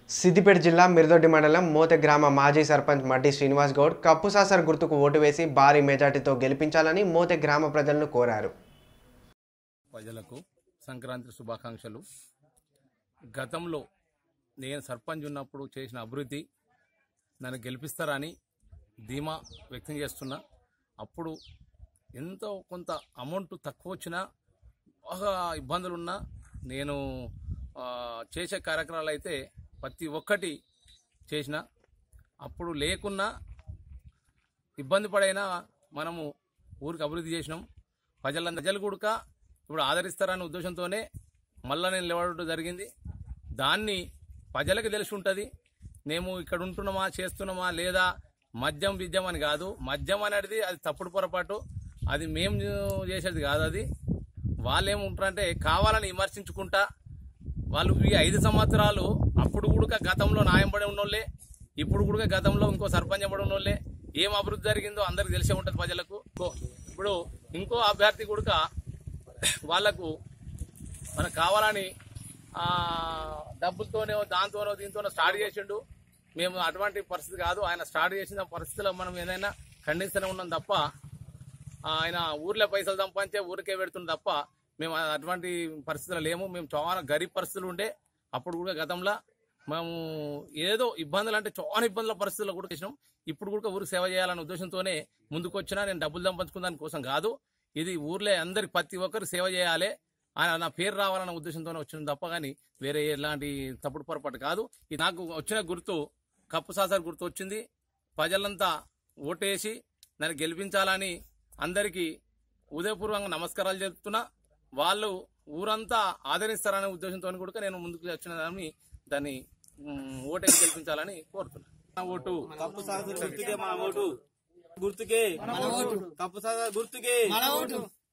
సిద్దిపేట జిల్లా మిర్దొడ్డి మండలం మోతె గ్రామ మాజీ సర్పంచ్ మడ్డి శ్రీనివాస్ గౌడ్ కప్పు సాసర్ గుర్తుకు ఓటు వేసి భారీ మెజార్టీతో గెలిపించాలని మోతె గ్రామ ప్రజలను కోరారు ప్రజలకు సంక్రాంతి శుభాకాంక్షలు గతంలో నేను సర్పంచ్ ఉన్నప్పుడు చేసిన అభివృద్ధి నన్ను గెలిపిస్తారని ధీమా వ్యక్తం చేస్తున్నా అప్పుడు ఎంతో కొంత అమౌంట్ తక్కువ వచ్చినా బాగా ఇబ్బందులున్నా నేను ఆ, చేసే కార్యక్రమాలు అయితే ప్రతి ఒక్కటి చేసిన అప్పుడు లేకున్నా ఇబ్బంది పడైనా మనము ఊరికి అభివృద్ధి చేసినాం ప్రజల ప్రజలు కూడా ఇప్పుడు ఆదరిస్తారనే ఉద్దేశంతోనే మళ్ళా నేను లేవడం జరిగింది దాన్ని ప్రజలకు తెలిసి ఉంటుంది మేము ఇక్కడ ఉంటున్నామా చేస్తున్నామా లేదా మద్యం విద్యం అని కాదు మద్యం అనేది అది తప్పుడు పొరపాటు అది మేము చేసేది కాదు అది వాళ్ళు ఏముంటారంటే కావాలని విమర్శించుకుంటా వాళ్ళు ఈ ఐదు సంవత్సరాలు అప్పుడు కూడా గతంలో న్యాయం పడి ఉన్నోళ్ళే ఇప్పుడు కూడా గతంలో ఇంకో సర్పంచ్ పడి ఉన్నోళ్ళే ఏం అభివృద్ధి జరిగిందో అందరికి తెలిసే ఉంటుంది ప్రజలకు ఇంకో- ఇప్పుడు ఇంకో అభ్యర్థి కూడా వాళ్లకు మనకు కావాలని ఆ, డబ్బులతోనో దాంతోనో దీంతోనో స్టార్ట్ చేసిండు మేము అటువంటి పరిస్థితి కాదు ఆయన స్టార్ట్ చేసిన పరిస్థితిలో మనం ఏదైనా ఖండిస్తూనే ఉన్నాం తప్ప ఆయన ఊర్లో పైసలు సంపాదించే ఊరికే పెడుతుంది తప్ప మేము అటువంటి పరిస్థితులు లేము మేము చాలా గరీబ్ పరిస్థితులు ఉండే అప్పుడు కూడా గతంలో మేము ఏదో ఇబ్బందులు అంటే చాలా ఇబ్బందుల పరిస్థితుల్లో కూడా చేసినాం ఇప్పుడు కూడా ఊరికి సేవ చేయాలనే ఉద్దేశంతోనే ముందుకు వచ్చినా నేను డబ్బులు సంపాదించుకున్న దాని కోసం కాదు ఇది ఊర్లో అందరికి ప్రతి ఒక్కరు సేవ చేయాలి ఆయన నా పేరు రావాలన్న ఉద్దేశంతోనే వచ్చింది తప్ప కానీ వేరే ఎలాంటి తప్పుడు పొరపాటు కాదు ఇది నాకు వచ్చిన గుర్తు కప్పు సాసర్ గుర్తు వచ్చింది ప్రజలంతా ఓటేసి నన్ను గెలిపించాలని అందరికీ ఉదయపూర్వకంగా నమస్కారాలు చెప్తున్నా వాళ్ళు ఊరంతా ఆదరిస్తారనే ఉద్దేశంతో కూడా నేను ముందుకు వచ్చిన దాన్ని దాన్ని మ్, ఓటేసి గెలిపించాలని కోరుతున్నా నా ఓటు కప్పు సాగు గుర్తుకే మన ఓటు గుర్తుకే కప్పు సాగు గుర్తుకే